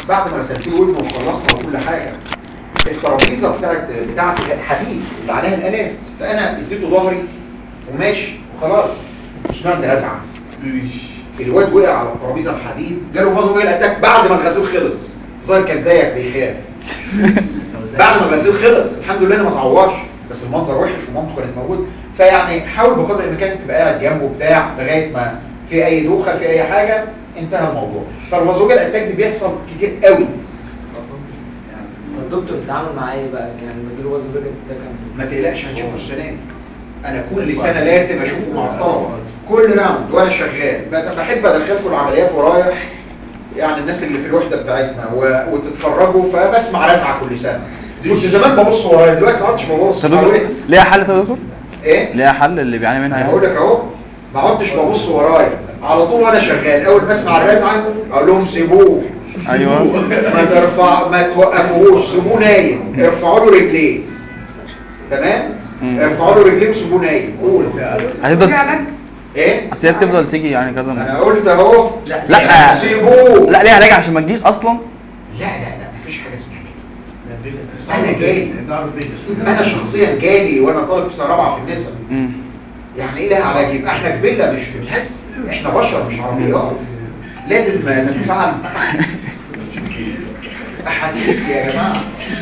بعد ما غسلت له ودنه وخلصنا وكل حاجه الترابيزه بتاعت بتاعت الحديد اللي عليها الالات فانا اديته ظهري وماشي وخلاص سمعت رزعه الواد وقع على الترابيزه الحديد جاله فازو اتاك بعد ما الغسيل خلص ظاهر كان زيك بيخاف بعد ما الغسيل خلص الحمد لله انا ما اتعورش بس المنظر وحش ومامته كانت موجوده فيعني حاول بقدر الامكان تبقى قاعد جنبه بتاع لغايه ما في اي دوخه في اي حاجه انتهى الموضوع فالفازوجا الاتاك دي بيحصل كتير قوي الدكتور بيتعامل معاه ايه بقى يعني لما يجيله وزن برجل ده كان ما تقلقش هتشوفه السنه دي انا كل سنه لازم اشوفه مع الطلبه كل راوند وانا شغال بقى- بحب ادخلكم العمليات ورايا يعني الناس اللي في الوحده بتاعتنا و... وتتفرجوا فبسمع رزعه كل سنه كنت زمان ببص ورايا دلوقتي ما عدتش ببص طب دكتور حوالي- ليها حل طب يا دكتور ايه ليها حل اللي بيعاني منها انا يعني بقول لك اهو ما عدتش ببص ورايا على طول وانا شغال اول ما اسمع الرزعه اقول لهم سيبوه ايوه ما ترفع ما توقفوش سيبوه نايم ارفعوا له رجليه تمام مم. ارفعوا له رجليه وسيبوه نايم قول هتفضل ايه اصل هي بتفضل تيجي يعني كذا مرة. انا قلت اهو لا سيبوه لا ليه علاج عشان ما تجيش اصلا لا لا لا مفيش حاجه اسمها كده انا جالي انا شخصيا جالي وانا طالب في سنه رابعه في النساء مم. يعني ايه لها علاج يبقى احنا في فيلا مش في الحس احنا بشر مش عربيات لازم نتفاعل احاسيس يا جماعه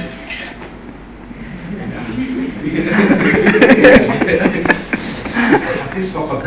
احاسيس فقط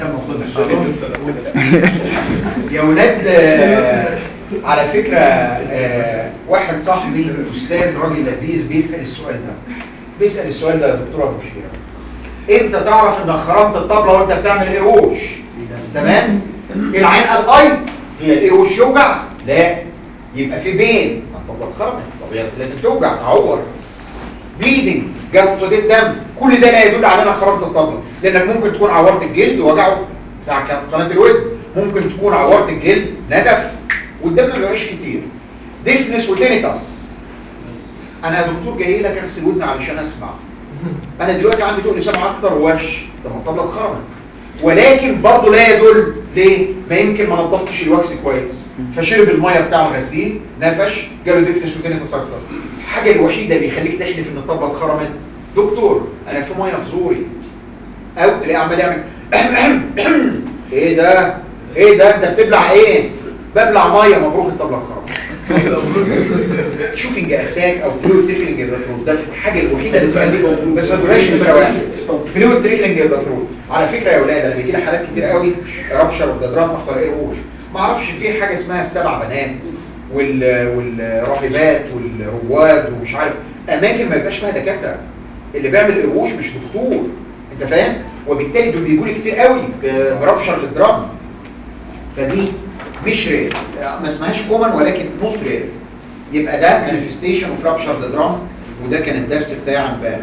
يا ولاد آه، على فكرة آه، واحد صاحبي أستاذ راجل لذيذ بيسأل السؤال ده بيسأل السؤال ده يا دكتور أبو بشيرة أنت تعرف إنك خرمت الطبلة وأنت بتعمل إيروش تمام؟ العين قال أي هي الإيروش يوجع؟ لا يبقى في بين الطبلة اتخرمت طبيعي لازم توجع تعور بليدنج جاب صديد دم كل ده لا يدل على انك خرمت الطبلة لانك ممكن تكون عورت الجلد وجعه بتاع قناة الود ممكن تكون عورت الجلد نزف والدم ما بيبقاش كتير ديفنس وتينيتاس انا يا دكتور جاي لك اغسل ودني علشان اسمع انا دلوقتي عندي تقول لي سمع اكتر وش طب ما الطبلة اتخرمت ولكن برضه لا يدل ليه ما يمكن ما نضفتش الوكس كويس فشرب الميه بتاع الغسيل نفش جاله ديفنس وتينيتاس اكتر الحاجه الوحيده اللي يخليك تحلف ان الطبلة اتخرمت دكتور انا في ميه في زوري او تلاقيه عمال يعمل ايه ده ايه ده انت بتبلع ايه ببلع ميه مبروك الطبلة اتخرمت شوفنج اتاك او فلويد تريكلينج الباترول ده الحاجه الوحيده اللي تخليك بس ما تقولهاش نمره واحد فلويد تريكلينج الباترول على فكره يا اولاد انا بيجي لي حالات كتير قوي رابشر اوف ذا درام افتر اير ووش ما اعرفش في حاجه اسمها السبع بنات وال والراهبات والرواد ومش عارف اماكن ما يبقاش فيها دكاتره اللي بيعمل قروش مش دكتور انت فاهم وبالتالي دول بيجوا لي كتير قوي برابشر للدرام فدي مش رير ما اسمهاش كومن ولكن نوت رير يبقى ده مانيفستيشن اوف رابشر ذا درام وده كان الدرس بتاعي امبارح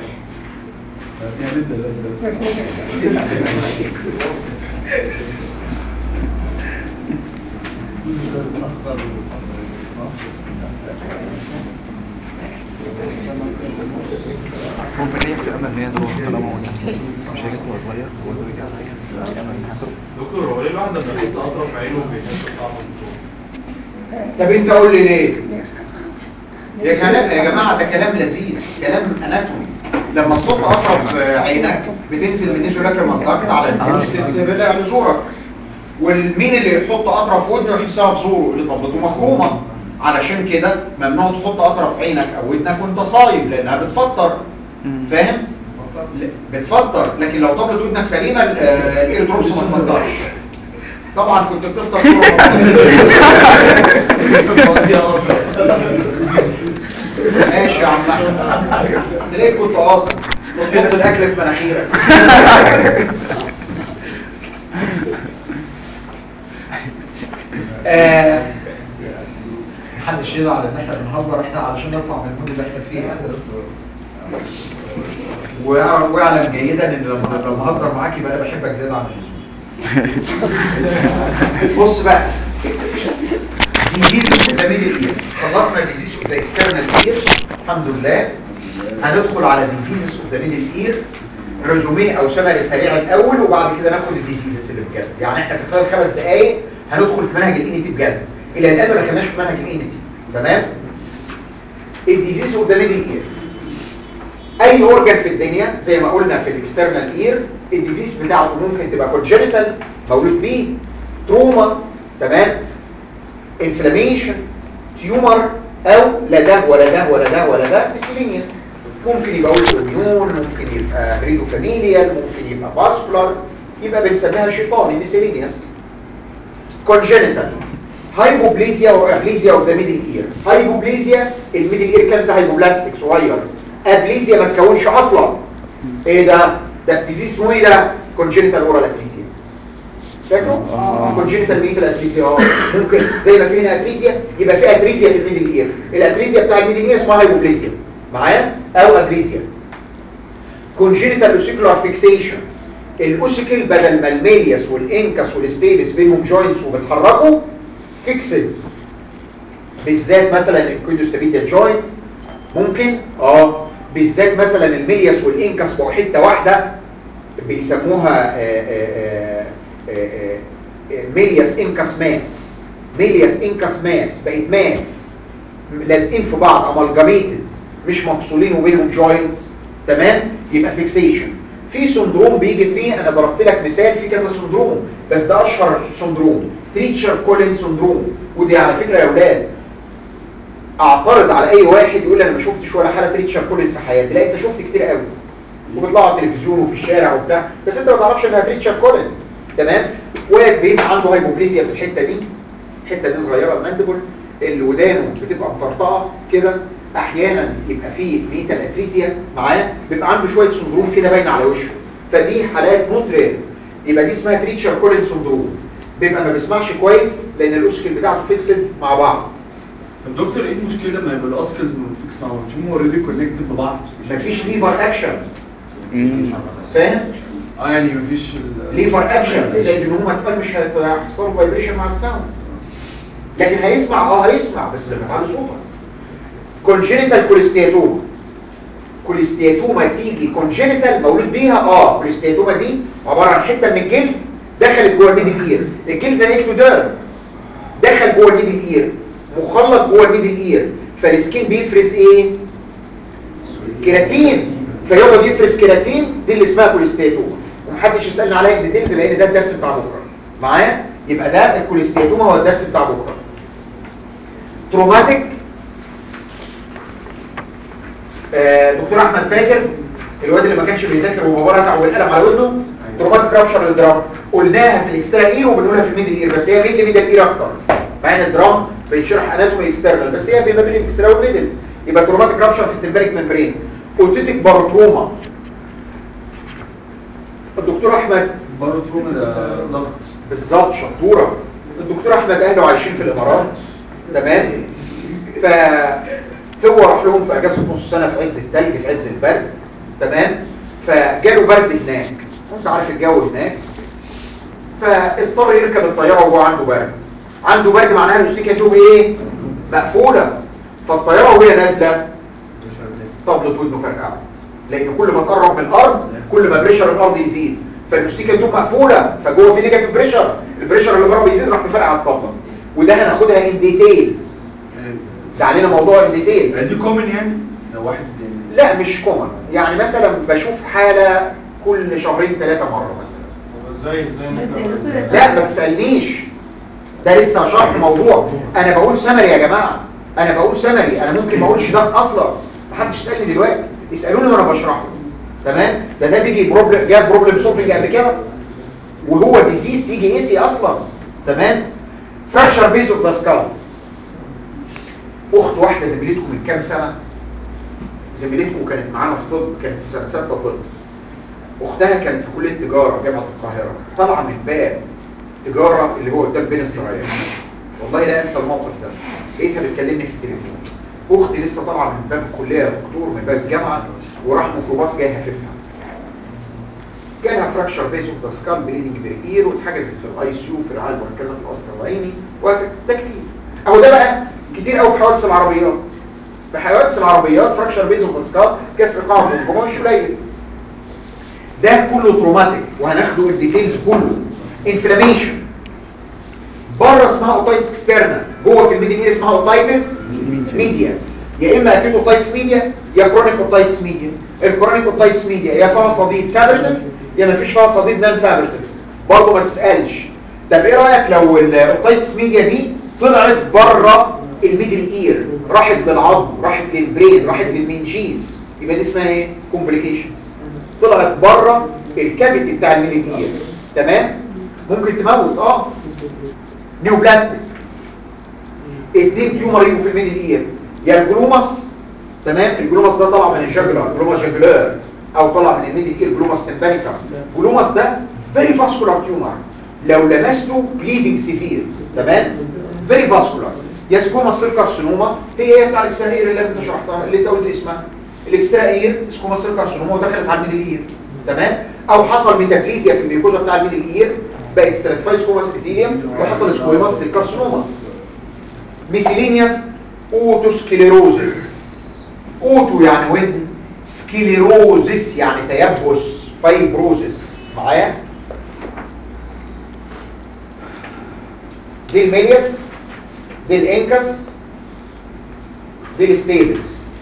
ممكن هي بتبقى ان هي تروح طالما مش هيجي وهو صغير وهو صغير كده هتلاقيها بتبقى ان هي تروح دكتور هو ليه الواحد لما يحط اطرف عينه بيحس بطعم الدكتور؟ طب انت قول لي ليه يا كلام يا جماعه ده كلام لذيذ كلام اناتومي لما تحط اطرف عينك بتنزل من نزول لك منطقه على الفيلم يعني زورك والمين اللي يحط اطرف ودنه يحسها بزوره اللي طبلته مخرومه علشان كده ممنوع تحط اطرف عينك او ودنك وانت صايم لانها بتفطر فاهم لا، بتفطر لكن لو طبلت ودنك سليمه ال- آه، الاير دروبس ما تفطرش طبعا كنت بتفطر ماشي يا عم احمد تلاقيك كنت قاصد وتحط الاكل في مناخيرك آه، محدش يزعل ان احنا بنهزر احنا علشان نطلع من المود اللي احنا فيه ويع- واعلم جيدا ان لما لما اهزر معاك يبقى انا بحبك زياده عن اللزوم بص بقى ديزيز اوف ذا ميدل اير خلصنا ديزيز اوف ذا اكسترنال اير الحمد لله هندخل على ديزيز اوف ذا ميدل اير ريزوميه او سمري سريع الاول وبعد كده ناخد الديزيزز اللي بجد يعني احنا في خلال خمس دقائق هندخل في منهج الانيتي بجد الى الان ما دخلناش في منهج الانيتي تمام الديزيز اوف ذا ميدل اير اي اورجان في الدنيا زي ما قلنا في الاكسترنال اير الديزيز بتاعته ممكن تبقى كونجنتال مولود بيه تروما تمام انفلاميشن تيومر او لا ده ولا ده ولا ده ولا ده ميسيلينيوس ممكن يبقى اوتوميون ممكن يبقى ريدو فاميليال ممكن يبقى فاسكولار يبقى بنسميها شيطاني ميسيلينيوس كونجنتال هايبوبليزيا او ابليزيا اوف ذا ميدل اير هايبوبليزيا الميدل اير كان ده هايبوبلاستيك صغير ابليزيا ما تكونش اصلا ايه ده ده ابتدي اسمه ايه ده كونجنتال اورال ابليزيا فاكره كونجنتال ميتال ابليزيا اه ممكن زي ما في هنا ابليزيا يبقى في ابليزيا في الميدل اير الابليزيا بتاع الميدل اير اسمها هايبوبليزيا معايا او ابليزيا كونجنتال اوسيكولار فيكسيشن الاوسيكل بدل ما الميليس والانكس والستيبس بينهم جوينتس وبتحركوا فيكسد بالذات مثلا الكويدوستابيديا جوينت ممكن اه بالذات مثلا الميليس والانكس بقوا حته واحده بيسموها آه، آه، آه، آه، آه، ميليس انكس ماس ميليس انكس ماس بقت ماس لازقين في بعض امالجاميتد مش مفصولين وبينهم جوينت تمام يبقى فيكسيشن في سندروم بيجي فيه انا ضربت لك مثال في كذا سندروم بس ده اشهر سندروم تريتشر كولين سندروم ودي على فكره يا اولاد اعترض على اي واحد يقول انا ما شفتش ولا حاله تريتشر كولين في حياتي لا انت شفت كتير قوي وبيطلعوا على التلفزيون وفي الشارع وبتاع بس انت ما تعرفش انها تريتشر كولين تمام واحد بيبقى عنده هايبوبليزيا في الحته دي الحته دي صغيره الماندبل اللي ودانه بتبقى مطرطقه كده احيانا يبقى فيه ميتال افريزيا معاه بيبقى عنده شويه سندروم كده باينه على وشه فدي حالات نوت رير يبقى دي اسمها تريتشر كولين سندروم بيبقى ما بيسمعش كويس لان الاوسكل بتاعته فيكسد مع بعض طب دكتور ايه المشكله لما يبقى الاوسكلز والفيكس مع بعض مش هم اوريدي كونكتد ببعض مفيش ليفر اكشن فاهم اه يعني مفيش ال- ليفر اكشن زي ان هم تقول مش هيحصل فايبريشن مع الساوند لكن هيسمع اه هيسمع بس لما تعلي صوتك كونجينيتال كوليستياتوما كوليستياتوما تيجي كونجينيتال مولود بيها اه كوليستياتوما دي عباره عن حته من الجلد دخلت جوه الميدل اير الجلد ده اكتوديرم دخل جوه الميدل اير مخلط جوه الميدل اير فالسكين بيفرز ايه كيراتين فيقعد يفرز كيراتين دي اللي اسمها كوليستياتوما ومحدش يسالني عليها الديتيلز لان ده الدرس بتاع بكره معايا يبقى ده الكوليستياتوما هو الدرس بتاع بكره تروماتيك آه، دكتور احمد فاكر الواد اللي ما كانش بيذاكر وبابا رزع بالقلم على ودنه تروماتيك رابشر للدرام قلناها في الاكسترا اير وبنقولها في الميدل اير بس هي ميدل ميدل اير اكتر مع ان الدرام بيشرح اناتومي اكسترنال بس هي بين بين الاكسترا والميدل يبقى تروماتيك رابشر في التمبريك ممبرين اوتيتيك باروتروما الدكتور احمد باروتروما ده ضغط بالظبط شطوره الدكتور احمد اهله عايشين في الامارات تمام فهو راح لهم في اجازه نص سنه في عز الثلج في عز البرد تمام فجاله برد هناك وانت عارف الجو هناك فاضطر يركب الطياره وهو عنده برد عنده برد معناها الاستيكه تيوب ايه مقفوله فالطياره وهي نازله طبلة ودنه فرقعه لان كل ما تقرب من الارض كل ما بريشر الارض يزيد فالمستيكه تبقى مقفوله فجوه في نيجاتيف بريشر البريشر اللي بره بيزيد راح مفرقع الطبله وده هناخدها ان ديتيلز ده علينا موضوع ان ديتيلز دي كومن يعني لو واحد يعني لا مش كومن يعني مثلا بشوف حاله كل شهرين ثلاثه مره مثلا ازاي ازاي لا ما تسالنيش ده لسه شرح موضوع انا بقول سمري يا جماعه انا بقول سمري انا ممكن ما اقولش ده اصلا محدش يسالني دلوقتي اسالوني وانا بشرحه تمام ده ده بيجي بروبلم جاب بروبلم سولفنج قبل كده وهو ديزيز يجي ايسي اصلا تمام فراكشر بيز اوف ذا سكال اخت واحده زميلتكم من كام سنه زميلتكم كانت معانا في طب كانت في سنه سته طب اختها كانت في كليه تجاره جامعه القاهره طالعه من باب تجاره اللي هو قدام بين السرايات والله لا انسى الموقف ده لقيتها بتكلمني في التليفون اختي لسه طالعه من باب الكليه يا دكتور من باب الجامعه وراح ميكروباص جاي هففها جالها فراكشر بيز اوف ذا سكال بليدنج بالاير واتحجزت في الاي سي يو في رعايه مركزه في القصر العيني وهكذا ده كتير اهو ده بقى كتير قوي في حوادث العربيات في حوادث العربيات فراكشر بيز اوف ذا سكال كسر قاع الجمجمه مش قليل ده كله تروماتيك وهناخده الديتيلز كله انفلاميشن بره اسمها اوتايتس اكسترنا جوه في الميدل اير اسمها اوتايتس ميديا يا اما اكيد اوتايتس ميديا يا كرونيك اوتايتس ميديا الكرونيك اوتايتس ميديا يا فيها صديد سابرتيف يا ما فيش فيها صديد نان سابرتيف برضه ما تسالش طب ايه رايك لو الاوتايتس ميديا دي طلعت بره الميدل اير راحت للعظم راحت للبرين راحت للمنجيز يبقى دي اسمها ايه كومبليكيشنز طلعت بره الكافيتي بتاع الميدل اير تمام ممكن تموت اه نيوبلاستيك اتنين تيومر يجوا في الميدل اير يا الجلوماس تمام الجلوماس ده طلع من الجاجولار جلوماس جاجولار او طلع من الميدل اير جلوماس تمبانيكا جلوماس ده فيري فاسكولار تيومر لو لمسته بليدنج سيفير تمام فيري فاسكولار يا سكوما سيل كارسينوما هي هي بتاع الاكسترا اير اللي انت شرحتها اللي انت قلت اسمها الاكسترا اير سكوما سيل كارسينوما ودخلت على الميدل اير تمام او حصل ميتافيزيا في الميكوزا بتاع الميدل اير بقت ستراتيفايد سكوما سيتيليوم وحصل سكويماس سيل كارسينوما ميسيلينيوس اوتوسكليروزس اوتو يعني ودن سكليروزس يعني تيبس فايبروزس معايا دي الميليس دي الانكس دي الستيبس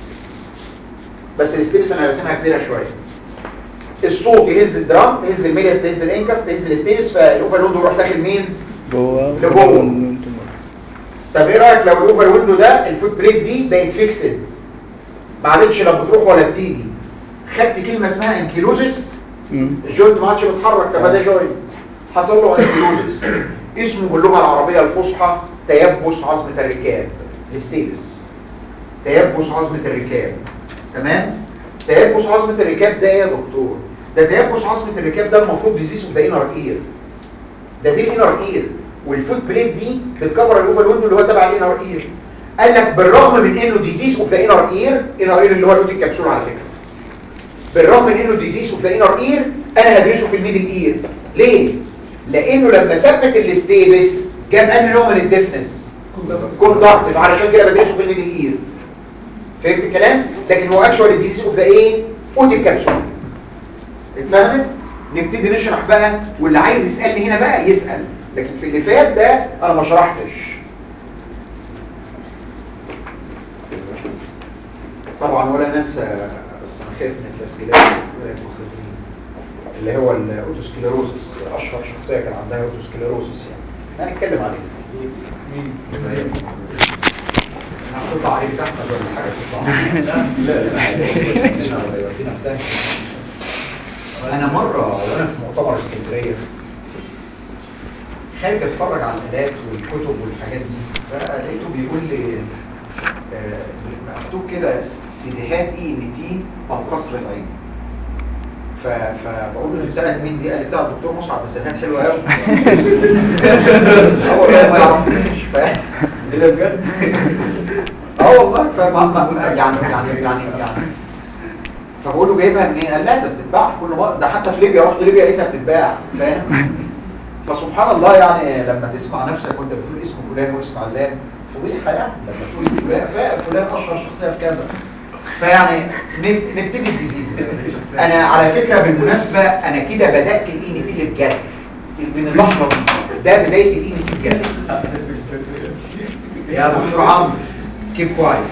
بس الستيبس انا راسمها كبيره شويه الصوت يهز الدرام يهز الميليس تهز الانكس تهز الستيبس فالاوفر لود يروح داخل مين جوه لجوه. طب ايه رايك لو الاوفر ويندو ده الفوت بريك دي بقت فيكسد ما عادتش لا بتروح ولا بتيجي خدت كلمه اسمها انكيلوزس الجوينت ما عادش بيتحرك فبدا جوينت حصل له انكيلوزس اسمه باللغه العربيه الفصحى تيبس عظمه الركاب الستيبس تيبس عظمه الركاب تمام تيبس عظمه الركاب ده ايه يا دكتور ده تيبس عظمه الركاب ده المفروض ديزيز اوف ذا انر اير ده دي الانر اير والفوت بريك دي بتكفر الاوفر ويندو اللي هو تبع الانر اير قال لك بالرغم من انه ديزيز اوف ذا انر اير انر اير اللي هو الاوتيك كبسول على فكره بالرغم من انه ديزيز اوف ذا انر اير انا هدرسه في الميدل اير ليه لانه لما ثبت الاستيبس جاب انهي نوع من الديفنس كوندكتيف علشان كده بدرسه في الميدل اير فهمت الكلام لكن هو اكشوالي ديزيز اوف ذا ايه اوتيك كبسول اتفهمت نبتدي نشرح بقى واللي عايز يسالني هنا بقى يسال لكن في اللي فات ده انا ما شرحتش طبعا ولا ننسى بس انا خايف من التسجيلات اللي هو الاوتوسكليروزس اشهر شخصيه كان عندها اوتوسكليروزس يعني هنتكلم عليه مين؟ هتطلع عليه تحت ولا حاجه تطلع لا لا لا انا مره وانا في مؤتمر اسكندريه خارج اتفرج على الالات والكتب والحاجات دي فلقيته بيقول لي آه، مكتوب كده سيديهات اي ان تي او قصر العين ف... فبقول له بتاعت مين دي قال لي بتاع الدكتور مصعب بس كانت حلوه قوي اه والله ما يعرفنيش ف ايه ده بجد؟ اه والله فما ما- يعني يعني يعني يعني فبقول له جايبها منين؟ قال لا ده بتتباع كل مرة ده حتى في ليبيا رحت ليبيا لقيتها بتتباع فاهم؟ فسبحان الله يعني لما تسمع نفسك وانت بتقول اسم فلان واسم علان فضيحه يعني لما تقول فلان فلان فلان اشهر شخصيه في كذا فيعني نب- نبتدي الديزيز انا على فكره بالمناسبه انا كده بدات الاي ان تي بجد من اللحظه دي ده بدايه الاي ان تي بجد يا دكتور عمرو كيب كويس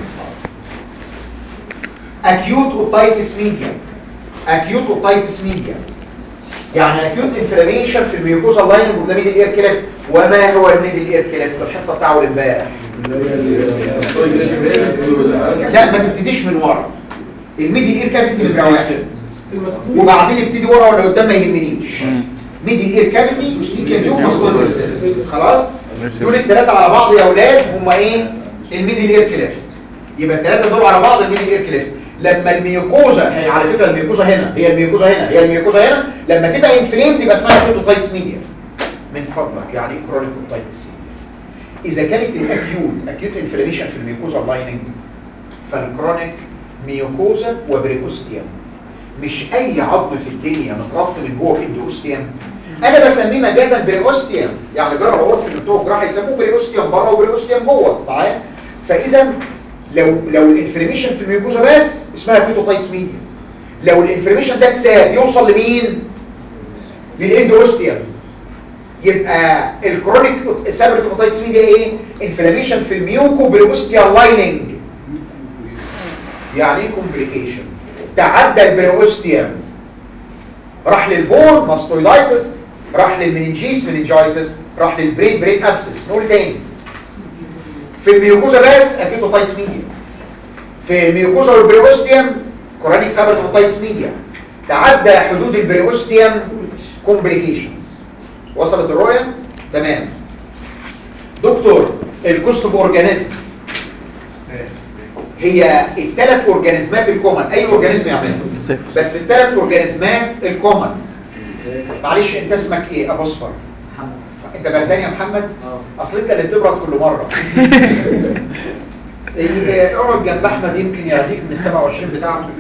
acute otitis media acute otitis media يعني acute inflammation في الميوكوزا لاين وده ميدل اير كليف وما هو الميدل اير كليف الحصه بتاعه اللي امبارح لا ما تبتديش من ورا الميدل اير كافيتي نمره واحد وبعدين ابتدي ورا ولا قدام ما يهمنيش ميدل اير كافيتي وستيكيا تيوب مسكوت خلاص دول الثلاثه على بعض يا اولاد هم ايه الميدل اير كليفت يبقى الثلاثه دول على بعض الميدل اير كليفت لما الميوكوزا هي على فكره الميوكوزا هنا هي الميوكوزا هنا هي الميوكوزا هنا لما تبقى انفليمد يبقى اسمها كيتوتايتس ميديا من فضلك يعني ايه كرونيك اوتايتس اذا كانت الاكيوت اكيوت انفلاميشن في الميوكوزا لايننج فالكرونيك ميوكوزا وبريكوستيوم مش اي عظم في الدنيا متغطي من جوه في الدروستيوم انا بسميه مجازا بريكوستيوم يعني جرى عرف الدكتور جراح يسموه بريكوستيوم بره وبريكوستيوم جوه معايا فاذا لو لو الانفلاميشن في الميوكوزا بس اسمها كيتوتايتس ميديا لو الانفلاميشن ده اتساب يوصل لمين للاندوستيوم يبقى الكرونيك سابرت اوتايتس ميديا ايه انفلاميشن في الميوكو بريوستيال لايننج يعني ايه كومبليكيشن تعدى البريوستيوم راح للبون ماستويلايتس راح للمننجيس مننجايتس راح للبرين برين ابسس نقول تاني في الميوكوزا بس اكيد اوتايتس ميديا في الميوكوزا والبريوستيوم كورانيك سابرت اوتايتس ميديا تعدى حدود البريوستيوم كومبليكيشنز وصلت الرؤيه تمام دكتور الكوستوب اورجانيزم هي الثلاث اورجانيزمات الكومن اي اورجانيزم يعملها صفر. بس الثلاث اورجانيزمات الكومن معلش انت اسمك ايه ابو اصفر محمد انت بردان يا محمد اه اصل انت اللي بتبرد كل مره إيه، اقعد جنب احمد يمكن يهديك من ال 27 بتاعته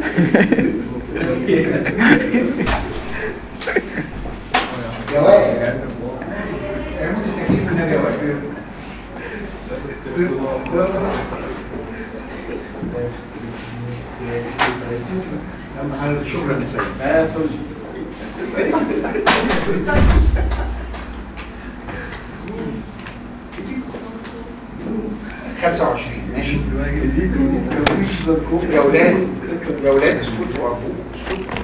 يا وائل ارموا التكييف والنبي يا وائل شكرا يا سيد 25 ماشي يا ولاد يا ولاد اسكتوا ارجوكم اسكتوا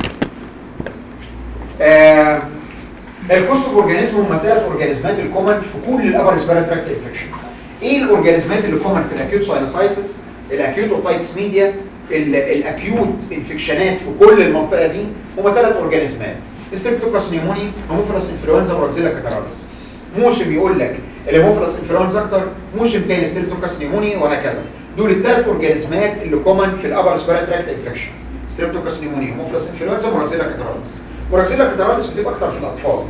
آه الكوست اورجانيزم هم ثلاث اورجانيزمات الكومن في كل الابر ريسبيراتوري تراكت انفكشن ايه الاورجانيزمات اللي كومن في الاكيوت ساينوسايتس الاكيوت اوتايتس ميديا ال- الاكيوت انفكشنات في كل المنطقه دي هم ثلاث اورجانيزمات ستريبتوكاس نيموني هوموفيلس انفلونزا وراكزيلا كاتارالس موسم يقول لك الهوموفيلس انفلونزا اكتر موسم تاني ستريبتوكاس نيموني وهكذا دول الثلاث اورجانيزمات اللي كومن في الابر ريسبيراتوري تراكت انفكشن ستريبتوكاس نيموني هوموفيلس انفلونزا وراكزيلا كاتارالس وراكزيلا كاتارالس بتبقى اكتر في الاطفال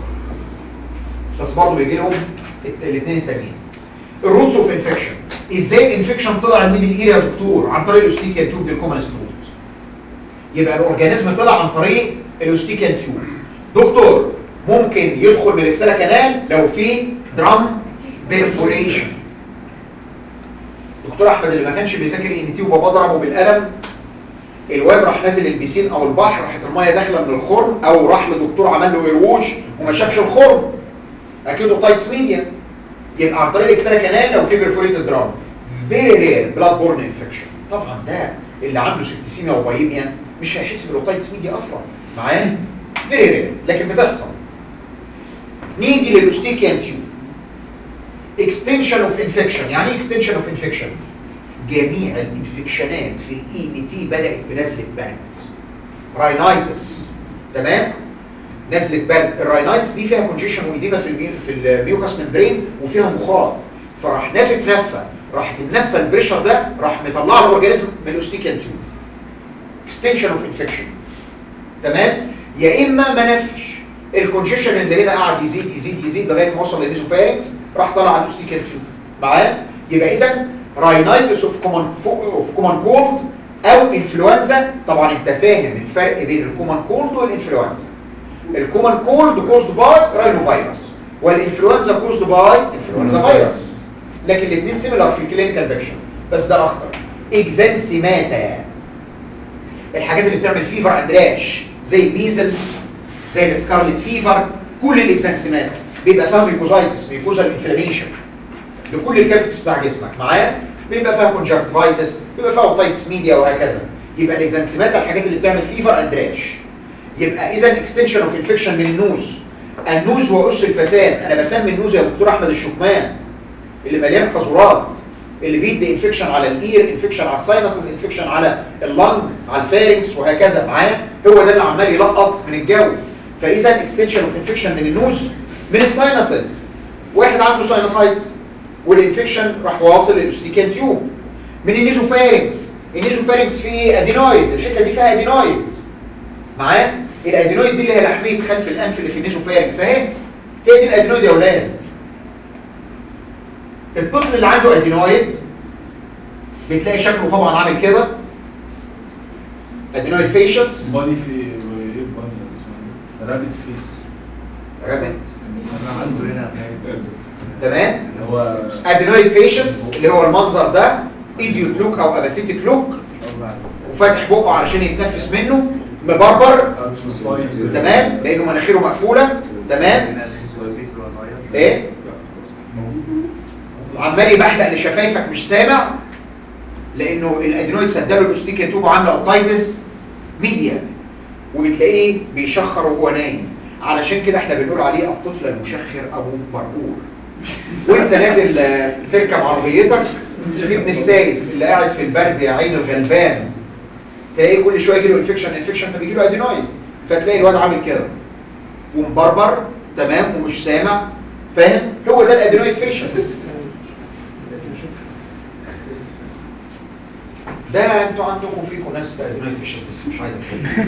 بس برضه بيجي لهم الاثنين التانيين الروتس اوف انفكشن ازاي الانفكشن طلع من الاير يا دكتور عن طريق الاوستيكيا تيوب دي الكومنست روت يبقى الاورجانيزم طلع عن طريق الاوستيكيا تيوب دكتور ممكن يدخل من الاكسلا كانال لو في درام بيرفوريشن دكتور احمد اللي ما كانش بيذاكر ان تي وبابا ضربه بالقلم الواد راح نازل البيسين او البحر راحت الميه داخله من الخرم او راح لدكتور عمل له ويروش وما شافش الخرم اكيد اوتايتس ميديا يبقى عن طريق الاكسترا كانال لو في بيرفوريتد درام فيري رير بلاد بورن انفكشن طبعا ده اللي عنده سبتيسيميا وبايميا مش هيحس بالاوتايتس ميديا اصلا معايا فيري رير لكن بتحصل نيجي للاوستيكيان تيوب اكستنشن اوف انفكشن يعني ايه اكستنشن اوف انفكشن جميع الانفكشنات في الاي ان تي بدات بنزله برد راينايتس تمام نزله برد الراينايتس دي فيها كونجيشن وإديمة في الميو في الميوكاس ممبرين وفيها مخاط فراح نافت نفه راح النفه البريشر ده راح مطلع له اورجانيزم من الاوستيكيان تيوب اكستنشن اوف انفكشن تمام يا اما ما نفش الكونجيشن اللي هنا قاعد يزيد يزيد يزيد لغايه ما وصل للنيزوفارينكس راح طلع على الاوستيكيان تيوب معاه يبقى اذا راينايتس اوف كومن اوف كومن كولد او انفلونزا طبعا انت فاهم الفرق بين الكومن كولد والانفلونزا الكومن كولد كوزد باي راينو فيروس والانفلونزا كوزد باي انفلونزا فيروس لكن الاثنين سيميلار في الكلينيكال فيكشن بس ده اخطر اكزانسيماتا الحاجات اللي بتعمل فيفر اند راش زي الميزلز زي السكارلت فيفر كل الاكزانسيماتا بيبقى فيها ميكوزايتس ميكوزال انفلاميشن لكل الكابيتس بتاع جسمك معايا بيبقى فيها كونجكتيفايتس بيبقى فيها اوتايتس ميديا وهكذا يبقى الاكزانسيماتا الحاجات اللي بتعمل فيفر اند راش يبقى اذا اكستنشن اوف انفكشن من النوز النوز هو اس الفساد انا بسمي النوز يا دكتور احمد الشكمان اللي مليان قذورات اللي بيدي انفكشن على الاير انفكشن على الساينسز انفكشن على اللنج على الفارنكس وهكذا معايا هو ده اللي عمال يلقط من الجو فاذا اكستنشن اوف انفكشن من النوز من الساينسز واحد عنده ساينسايتس والانفكشن راح واصل للاستيكان تيوب من النيزوفارنكس النيزوفارنكس فيه ادينويد الحته دي فيها ادينويد معاه الادينويد دي اللي هي لحميه خلف الانف اللي في النيزوفارنكس اهي هي دي الادينويد يا اولاد الطفل اللي عنده ادينويد بتلاقي شكله طبعا عامل كده ادينويد فيشس بادي في ايه بادي اسمه رابت فيس رابط عنده هنا تمام اللي هو ادينويد فيشس اللي هو المنظر ده ايديوت لوك او اباثيتيك لوك وفاتح بقه علشان يتنفس منه مبربر تمام لانه مناخيره مقفوله تمام ايه عمال يبحلق لشفايفك مش سامع لانه الادينويد سدله الاستيكيا توب وعامله اوبتايتس ميديا وبتلاقيه بيشخر وهو نايم علشان كده احنا بنقول عليه الطفل المشخر ابو مرقور وانت نازل آه، تركب عربيتك ابن السايس اللي قاعد في البرد يا عين الغلبان تلاقيه كل شويه يجي له انفكشن انفكشن فبيجي له ادينويد فتلاقي الواد عامل كده ومبربر تمام ومش سامع فاهم هو ده الادينويد فيشس ده انتوا عندكم فيكم ناس ادينويد فيشس بس مش عايز اتكلم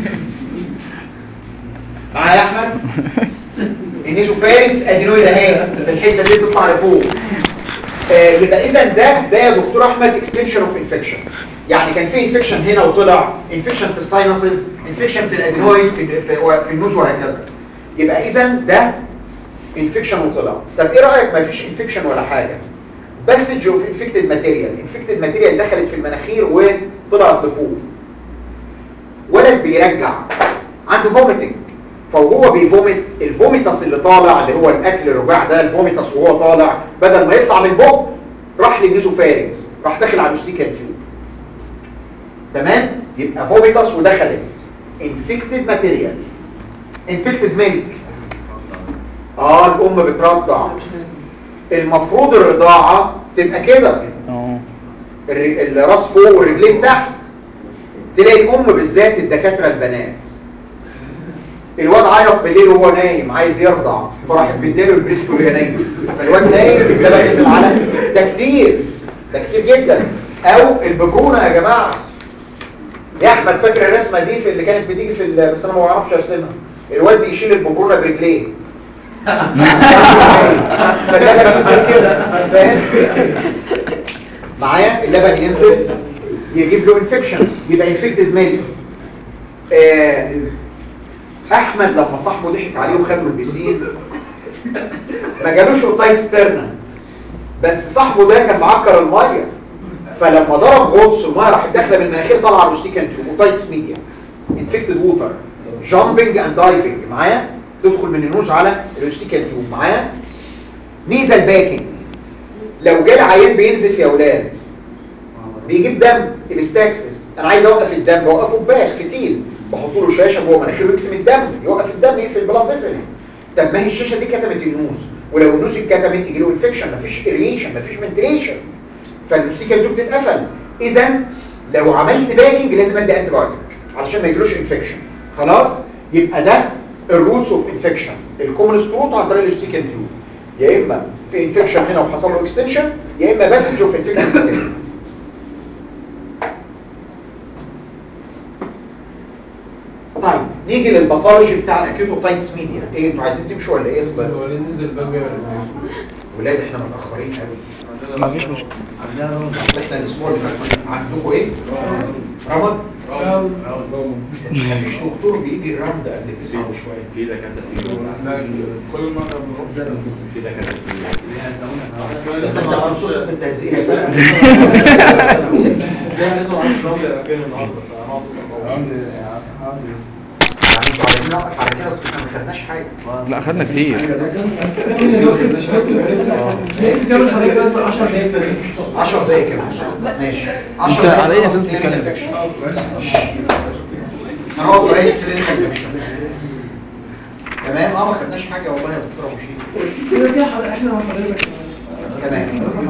معايا يا احمد النيزوفارينكس ادينويد اهي الحته دي بتطلع لفوق آه، يبقى اذا ده ده يا دكتور احمد اكستنشن اوف انفكشن يعني كان في انفكشن هنا وطلع انفكشن في الساينسز انفكشن في الادينويد في, في, في النوز وهكذا يبقى اذا ده انفكشن وطلع طب ايه رايك ما فيش انفكشن ولا حاجه باسج اوف انفكتد ماتيريال انفكتد ماتيريال دخلت في المناخير وطلعت لفوق ولد بيرجع عنده فوميتنج فهو بيفومت الفوميتاس اللي طالع اللي هو الاكل الرجاع ده الفوميتاس وهو طالع بدل ما يطلع من البق راح للنيزوفارينكس راح داخل على الاستيكال تيوب تمام يبقى فوميتاس ودخلت انفكتد ماتيريال انفكتد ميلك اه الام بترضع المفروض الرضاعه تبقى كده اه الر- الراس فوق والرجلين تحت تلاقي الام بالذات الدكاتره البنات الواد عيط بالليل وهو نايم عايز يرضع فراح مديله البريسكو وهي نايمه فالواد نايم ده بقى نزل على ده كتير ده كتير جدا او البكونه يا جماعه يا احمد فاكر الرسمه دي في اللي كانت بتيجي في ال- بس انا ما بعرفش ارسمها الواد يشيل البكونه برجليه فاللبن ينزل كده فاهم معايا اللبن ينزل يجيب له انفكشن يبقى انفكتد ميلك آه احمد لما صاحبه ضحك عليه وخده البسين ما جالوش اوتايت ستيرنا بس صاحبه ده كان معكر الميه فلما ضرب غطس الميه راحت داخله من المناخير طالعه روستيكان تيوب اوتايتس ميديا انفكتد ووتر جامبنج اند دايفنج معايا تدخل من النوز على الروستيكان تيوب معايا نيزل باكينج لو جالي عيان بينزف يا اولاد بيجيب دم الاستاكسس انا عايز اوقف الدم بوقفه بباش كتير بحط له شاشه جوه مناخيره يكتم الدم يوقف الدم يقفل البلاد فيسل طب ما هي الشاشه دي كتمت النوز ولو النوز اتكتمت يجي له انفكشن مفيش اريشن مفيش فنتريشن فالمستيكا دي بتتقفل اذا لو عملت باكينج لازم ادي انتي بايوتيك علشان ما يجيلوش انفكشن خلاص يبقى ده الروتس اوف انفكشن الكومنست روت عن طريق الاستيكان تيوب يا اما في انفكشن هنا وحصل له اكستنشن يا اما باسج اوف انفكشن طيب نيجي للباثولوجي بتاع الاكيوتوبايتس ميديا ايه انتوا عايزين تمشوا ولا ايه اصلا ولاد احنا متاخرين قوي ما فيش مشكلة احنا الاسبوع اللي فات عندكم ايه رمض مفيش دكتور بيجي الراوند قبل تسعة وشويه كده كانت كل مرة بنروح كده كانت بس انت مبسوط بالتهزيق يا زلمه لا لسه معرفش راوند الأخير النهاردة فأنا يعني انتوا عايزين نوقف على كده اصل احنا ما خدناش حاجه لا خدنا كتير كامل حضرتك لازم 10 دقايق تاني 10 دقايق كده ماشي انت دقايق على ايه خلاص اساس كلينيكال بتتكلم؟ انفكشن. هنقعد بقى كلينيكال انفكشن. تمام اه ما خدناش حاجه والله يا دكتور ابو شيخ كده كده حضرتك احنا مع حضرتك تمام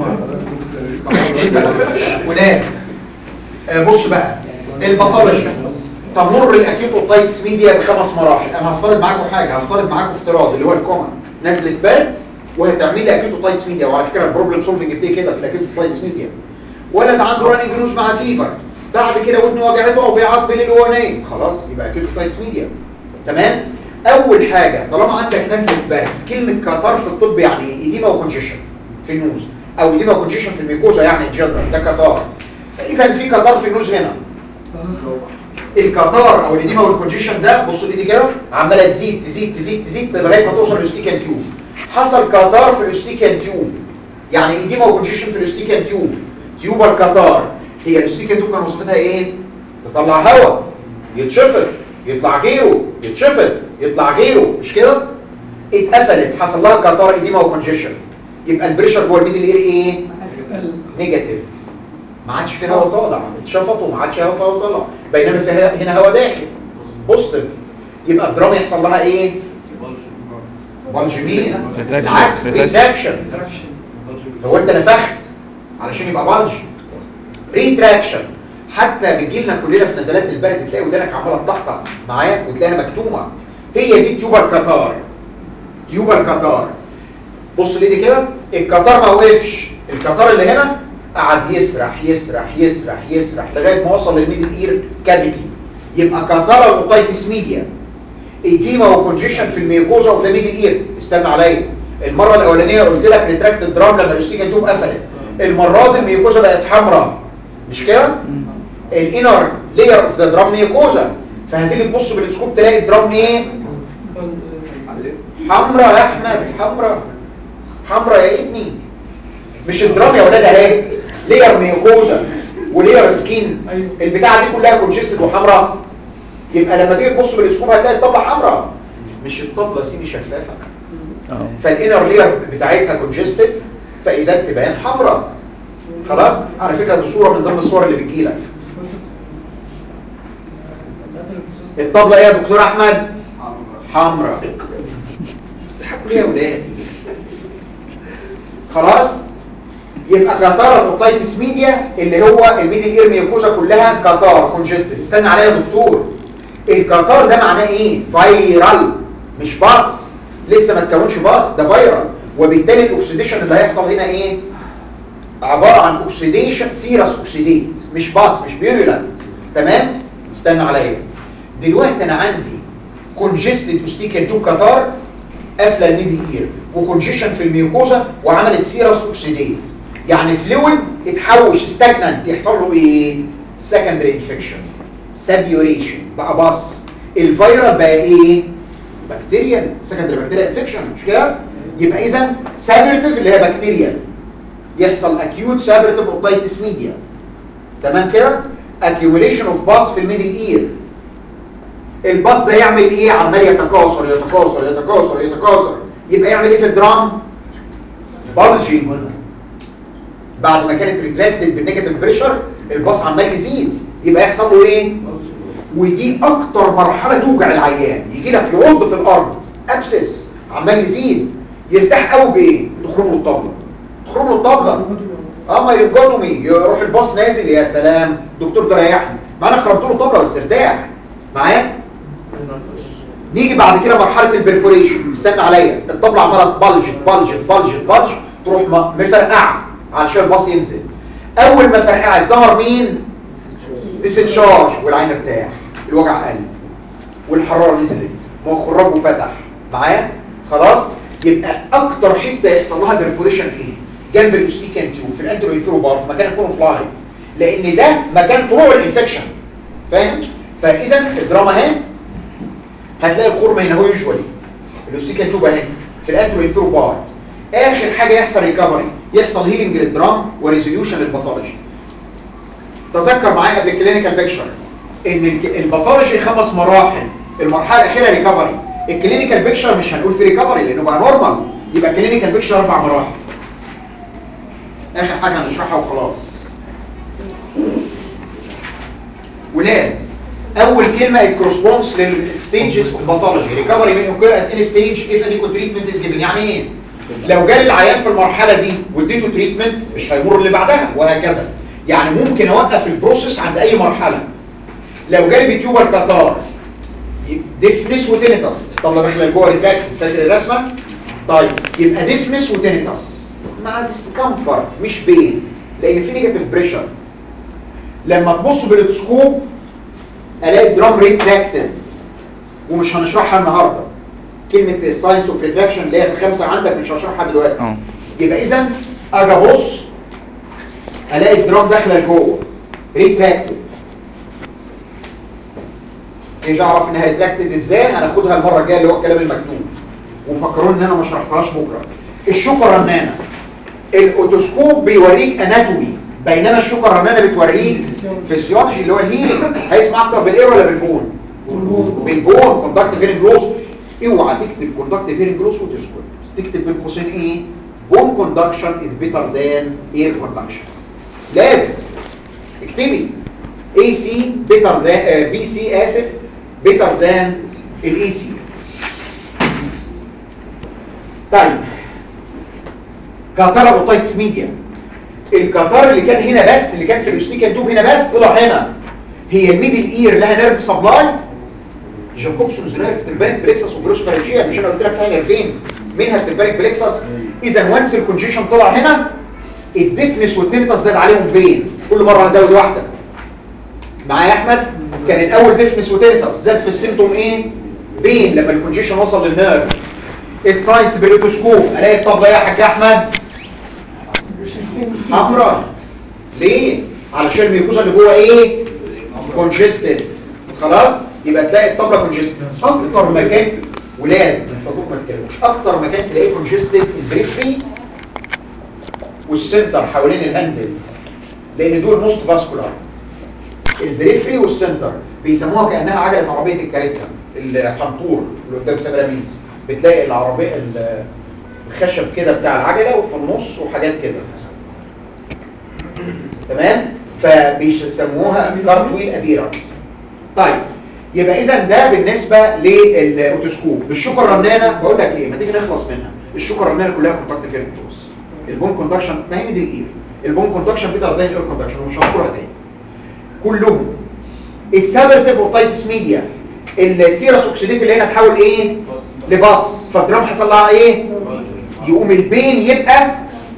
ونام آه، بص بقى الباثولوجي تمر الاكيوت اوتايتس ميديا بخمس مراحل انا هفترض معاكم حاجه هفترض معاكم افتراض اللي هو الكومن نزله برد وهتعمل لي اكيوت اوتايتس ميديا وعلى فكره البروبلم سولفنج بتيجي كده في الاكيوت اوتايتس ميديا ولد عنده راني جلوز مع فيفر بعد كده ودنه وجعته او بيعض بالليل وهو نايم خلاص يبقى اكيوت اوتايتس ميديا تمام اول حاجه طالما عندك نزله برد كلمه كاتار في الطب يعني ايه ايديما وكونجيشن في النوز او ايديما وكونجيشن في الميكوزا يعني جنرال ده كاتار فاذا في كاتار في النوز هنا الكاتار او الاديما والكونجيشن ده بص الايدي كده عماله تزيد تزيد تزيد تزيد لغايه ما توصل للاستيكان تيوب حصل كاتار في الاستيكان تيوب يعني اديما وكونجيشن في الاستيكان تيوب تيوب الكاتار هي الاستيكان تيوب كان وظيفتها ايه تطلع هواء يتشفط يطلع غيره يتشفط يطلع غيره مش كده اتقفلت حصل لها كاتار اديما وكونجيشن يبقى البريشر جوه الميدل اير ايه نيجاتيف ما عادش في هواء طالع اتشفط وما عادش هواء طالع بينما في هنا- هنا هواء داخل بوزيتيف يبقى الدراما يحصل لها ايه بلج مين Retraction. العكس Retraction. ريتراكشن هو انت نفخت علشان يبقى بلج ريتراكشن حتى بتجي لنا كلنا في نزلات البرد تلاقي ودانك عماله تطحطح معاك وتلاقيها مكتومه هي دي تيوبر كاتار تيوبر كاتار بص ليه دي كده الكاتار ما وقفش الكاتار اللي هنا قعد يسرح يسرح يسرح يسرح لغايه ما وصل للميدل اير كافيتي يبقى كاتار الاوتايتس ميديا ايديما وكونجيشن في الميوكوزا وفي الميدل اير استنى عليا المره الاولانيه قلت لك ريتراكت الدرام لما الاستيكا تيوب قفلت المره دي الميوكوزا بقت حمراء مش كده الانر لاير اوف ذا درام ميوكوزا فهتيجي تبص بالسكوب تلاقي الدرام ايه حمراء يا احمد حمراء حمراء يا ابني مش الدرام يا ولاد اهي لير ميوكوزا ولير سكين أيوة. البتاعه دي كلها كونجستد وحمراء يبقى لما تيجي تبص بالسكوب هتلاقي الطبله حمراء مش الطبله سيدي شفافه اه فالانر لير بتاعتها كونجستد فاذا تبان حمراء خلاص على فكره دي صوره من ضمن الصور اللي بتجيلك الطبله ايه يا دكتور احمد حمراء تضحكوا ليه يا ولاد خلاص يبقى كاتار الاوتايتس ميديا اللي هو الميدل اير ميوكوزا كلها كاتار كونجستد استنى عليا يا دكتور الكاتار ده معناه ايه فايرال مش باص لسه ما تكونش باص ده فايرال وبالتالي الاكسيديشن اللي هيحصل هنا ايه عباره عن اوكسيديشن سيرس اوكسيديت مش باص مش بيرولانت تمام استنى عليا دلوقتي انا عندي كونجستد اوستيكال تو كاتار قافله الميدل اير وكونجيشن في الميوكوزا وعملت سيرس اوكسيديت يعني فلويد اتحوش ستاجنانت يحصل له ايه سكندري انفكشن سابيوريشن بقى باص الفيرال بقى ايه بكتيريال سكندري بكتيريال انفكشن مش كده يبقى اذا سابيرتيف اللي هي بكتيريال يحصل اكيوت سابيرتيف اوتايتس ميديا تمام كده accumulation اوف باص في الميدل اير الباص ده يعمل ايه عمال يتكاثر يتكاثر يتكاثر يتكاثر يبقى يعمل ايه في الدرام بلجنج بعد ما كانت ريتراكتد بالنيجاتيف بريشر الباص عمال يزيد يبقى يحصل له ايه ودي اكتر مرحله توجع العيان يجي لك يعض في الارض ابسس عمال يزيد يرتاح قوي بايه تخرج له الطبله تخرج له الطبله اه ما يرجوتومي يروح الباص نازل يا سلام دكتور ده ريحني ما انا خرجت له طبله بس ارتاح معايا نيجي بعد كده مرحله البرفوريشن استنى عليا الطبله عماله تبلج تبلج تبلج تبلج تروح م- مفرقعه علشان الباص ينزل اول ما فرقعت ظهر مين ديسنشارج والعين ارتاح الوجع قل والحراره نزلت مخ الرب فتح معايا خلاص يبقى اكتر حته يحصل لها برفوريشن فين جنب الاوستيكان تيوب في الانترو انفيرو بارت مكان الكون فلايت لان ده مكان فروع الانفكشن فاهم فاذا الدراما اهي هتلاقي الخرم هنا هو يوجوالي الاوستيكان تيوب اهي في الانترو انفيرو بارت اخر حاجه يحصل ريكفري يحصل هيلينج للدرام وريزوليوشن للباثولوجي تذكر معايا قبل الكلينيكال بيكشر ان الك- الباثولوجي خمس مراحل المرحله الاخيره ريكفري الكلينيكال بيكشر مش هنقول في ريكفري لانه بقى نورمال يبقى الكلينيكال بيكشر اربع مراحل اخر حاجه هنشرحها وخلاص ولاد اول كلمه الكورسبونس للستيجز اوف باثولوجي ريكفري من اوكر ات اني ستيج اف اديكو تريتمنت از جيفن يعني ايه لو جالي العيان في المرحله دي واديته تريتمنت مش هيمر اللي بعدها وهكذا يعني ممكن اوقف البروسيس عند اي مرحله لو جالي بتيوبر كاتار ديفنس وتينيتاس الطبله داخله جوه الريتاك فاكر الرسمه طيب يبقى ديفنس وتينيتاس مع ديسكمفورت مش بين لان في نيجاتيف بريشر لما تبص بالسكوب الاقي الدرام ريتراكتد ومش هنشرحها النهارده كلمه الساينس اوف ريتراكشن اللي هي الخمسه عندك مش هشرحها دلوقتي اه يبقى اذا اجي ابص الاقي الدرام داخله لجوه ريتراكتد ايش اعرف انها ريتراكتد ازاي هناخدها المره الجايه اللي هو الكلام المكتوب وفكروني ان انا ما شرحتهاش بكره الشوكه رنانه الاوتوسكوب بيوريك اناتومي بينما الشوكه الرنانه بتوريك فيسيولوجي اللي هو الهيلينج هيسمع اكتر بالاير ولا بالبون بالبون كوندكت فين جلوس اوعى تكتب كوندكت هيرنج لوس وتسكت تكتب بين قوسين ايه بون كوندكشن از بيتر ذان اير كوندكشن لازم اكتبي اي سي بيتر ذان بي سي اسف بيتر ذان الاي سي طيب كاتارا اوتايتس ميديا الكاتار اللي كان هنا بس اللي كان في الاستيكان توب هنا بس طلع هنا هي الميدل اير لها نيرف سبلاي جاكوبسونز نيرف تربانيك بليكسس وبروسفارنجيا مش انا قلت لك فيها نيرفين منها التربانيك بليكسس اذا وانس الكونجيشن طلع هنا الديفنس والتينتس زاد عليهم بين كل مره هزود واحده معايا يا احمد كان الاول ديفنس وتينتس زاد في السيمتوم ايه بين لما الكونجيشن وصل للنيرف الساينس بالوتوسكوب الاقي الطبله يا حاج احمد حمراء ليه علشان الميكوزا اللي جوه ايه كونجستد خلاص يبقى تلاقي الطبله كونجستد اكتر مكان ولاد من فضلكم ما تتكلموش اكتر مكان تلاقيه كونجستد البريفري والسنتر حوالين الهاندل لان دول موست فاسكولار البريفري والسنتر بيسموها كانها عجله عربيه الكاريتا الحنطور اللي قدام سبراميز بتلاقي العربيه ال- الخشب كده بتاع العجله وفي النص وحاجات كده تمام فبيسموها كارتويل ابيرنس طيب يبقى اذا ده بالنسبه للاوتوسكوب بالشوكه الرنانه بقول لك ايه ما تيجي نخلص منها الشوكه الرنانه كلها كونتاكت فيرنتوس البون كوندكشن ما هي دي الاير البون كوندكشن بيتر ذان الاير كوندكشن ومش هذكرها تاني كلهم السابرتيف اوتايتس ميديا السيرس اوكسيديت اللي هنا تحول ايه لباص فالدرام حصل لها ايه يقوم البين يبقى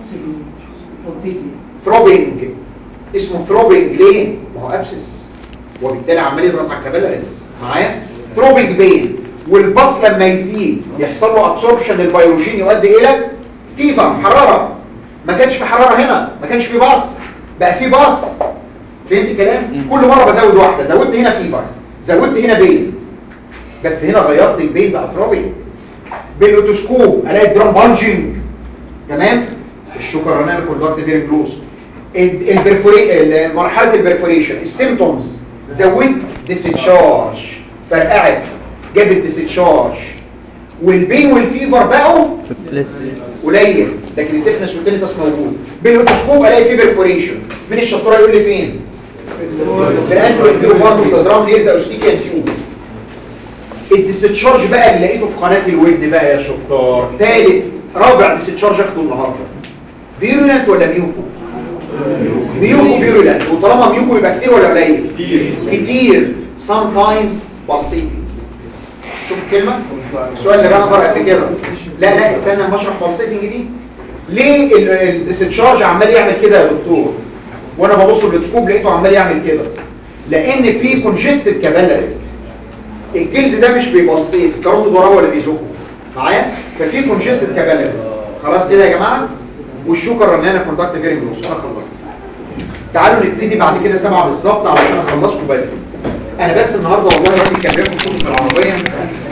ثروبنج اسمه ثروبنج ليه ما هو ابسس وبالتالي عمال يضغط على الكابيلاريز معايا ثروبنج بين والباص لما يزيد يحصل له ابسوربشن للبيولوجين يؤدي الى فيفر حراره ما كانش في حراره هنا ما كانش في باص بقى في باص فهمت الكلام كل مره بزود واحده زودت هنا فيفر زودت هنا بين بس هنا غيرت البين بقى ثروبنج بالاوتوسكوب الاقي الدرام بانجنج تمام الشوكر رنان كوندكت فيري كلوز البرفوري مرحله البرفوريشن السيمتومز زودت ديسشارج فرقعت جابت ديسشارج والبين والفيفر بقوا قليل لكن الديفنس والتينيتس موجود بالاوتوسكوب الاقي فيه برفوريشن مين الشطوره يقول لي فين في الانترو انترو برضه تدرام ليه ده اوستيكيان تيوب الديستشارج بقى اللي لقيته في قناه الودن بقى يا شطار ثالث رابع ديستشارج اخده النهارده فيرولنت ولا ميوكو ميوكو فيرولنت وطالما ميوكو يبقى كتير ولا قليل كتير كتير sometimes pulsating شوف الكلمه السؤال اللي بقى قبل كده لا لا استنى اما اشرح pulsating دي ليه الديستشارج عمال يعمل كده يا دكتور وانا ببص بالسكوب لقيته عمال يعمل كده لان في congested capillaries الجلد ده مش بيبلصيت الكاروت وراه ولا بيزقه معايا ففي كونجستد كابيلاريز خلاص كده يا جماعه والشوكه الرنانه كونتاكت فيرنج لوس انا خلصت تعالوا نبتدي بعد كده سبعه بالظبط علشان اخلصكم بدري انا بس النهارده والله راجل كان بياخد كتب في العربيه